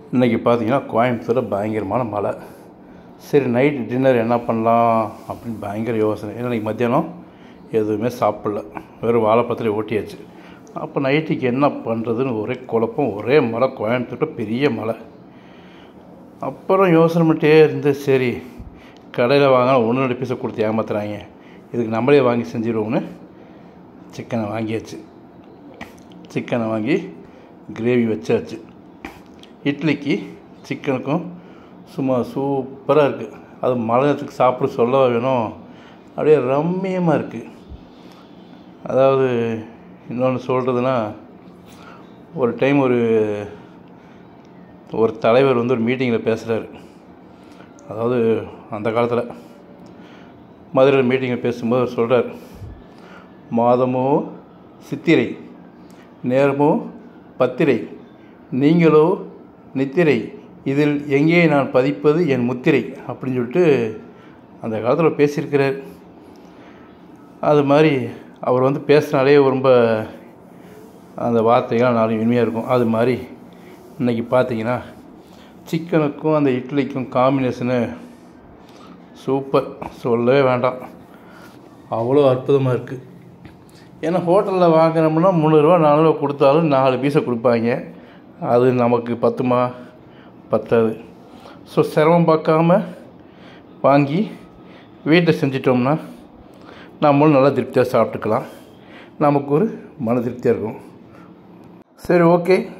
இன்றைக்கி பார்த்தீங்கன்னா கோயம்புத்தூரில் பயங்கரமான மழை சரி நைட் டின்னர் என்ன பண்ணலாம் அப்படின்னு பயங்கர யோசனை ஏன்னா இன்றைக்கி மத்தியானம் எதுவுமே சாப்பிடல வெறும் வாழைப்பழத்தில் ஓட்டியாச்சு அப்போ நைட்டுக்கு என்ன பண்ணுறதுன்னு ஒரே குழப்பம் ஒரே மழை கோயம்புத்தூரில் பெரிய மழை அப்புறம் யோசனை பண்ணிட்டே இருந்து சரி கடையில் வாங்க ஒன்று ரெண்டு பீஸை கொடுத்து ஏமாத்துறாங்க இதுக்கு நம்மளே வாங்கி செஞ்சிடுவோம்னு சிக்கனை வாங்கியாச்சு சிக்கனை வாங்கி கிரேவி வச்சாச்சு இட்லிக்கு சிக்கனுக்கும் சும்மா சூப்பராக இருக்குது அது மழை நேரத்துக்கு சாப்பிட சொல்ல வேணும் அப்படியே ரம்மியமாக இருக்குது அதாவது இன்னொன்று சொல்கிறதுனா ஒரு டைம் ஒரு ஒரு தலைவர் வந்து ஒரு மீட்டிங்கில் பேசுகிறாரு அதாவது அந்த காலத்தில் மதுரையில் மீட்டிங்கில் பேசும்போது அவர் சொல்கிறார் மாதமோ சித்திரை நேரமோ பத்திரை நீங்களோ நித்திரை இதில் எங்கே நான் பதிப்பது என் முத்திரை அப்படின்னு சொல்லிட்டு அந்த காலத்தில் பேசியிருக்கிறார் அது மாதிரி அவர் வந்து பேசினாலே ரொம்ப அந்த வார்த்தைகள்லாம் நாலு இனிமையாக இருக்கும் அது மாதிரி இன்றைக்கி பார்த்தீங்கன்னா சிக்கனுக்கும் அந்த இட்லிக்கும் காம்பினேஷனு சூப்பர் சொல்லவே வேண்டாம் அவ்வளோ அற்புதமாக இருக்குது ஏன்னா ஹோட்டலில் வாங்கினோம்னா முந்நூறுரூவா நானூறுவா கொடுத்தாலும் நாலு பீஸை கொடுப்பாங்க அது நமக்கு பத்துமா பத்தாது ஸோ சிரமம் பார்க்காம வாங்கி வீட்டில் செஞ்சிட்டோம்னா நம்மளும் நல்லா திருப்தியாக சாப்பிட்டுக்கலாம் நமக்கு ஒரு மன திருப்தியாக இருக்கும் சரி ஓகே